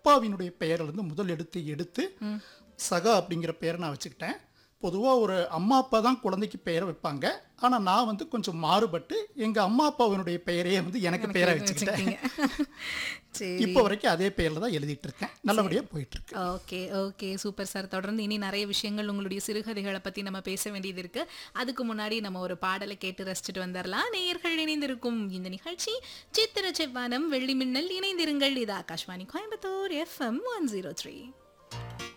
அப்பாவினுடைய பெயர்லேருந்து முதல் எழுத்து எடுத்து சகா அப்படிங்கிற பெயரை நான் வச்சுக்கிட்டேன் பொதுவாக ஒரு அம்மா அப்பா தான் குழந்தைக்கு பெயரை வைப்பாங்க ஆனால் நான் வந்து கொஞ்சம் மாறுபட்டு எங்கள் அம்மா அப்பாவினுடைய பெயரையே வந்து எனக்கு பெயரை வச்சுக்கிட்டேன் வச்சுக்கிட்டீங்க சரி இப்போ வரைக்கும் அதே பெயரில் தான் எழுதிட்டு இருக்கேன் நல்லபடியாக போயிட்டு இருக்கு ஓகே ஓகே சூப்பர் சார் தொடர்ந்து இனி நிறைய விஷயங்கள் உங்களுடைய சிறுகதைகளை பத்தி நம்ம பேச வேண்டியது இருக்கு அதுக்கு முன்னாடி நம்ம ஒரு பாடலை கேட்டு ரசிச்சுட்டு வந்துடலாம் நேயர்கள் இணைந்திருக்கும் இந்த நிகழ்ச்சி சித்திர செவ்வானம் வெள்ளி மின்னல் இணைந்திருங்கள் இது Akashvani Coimbatore FM one zero three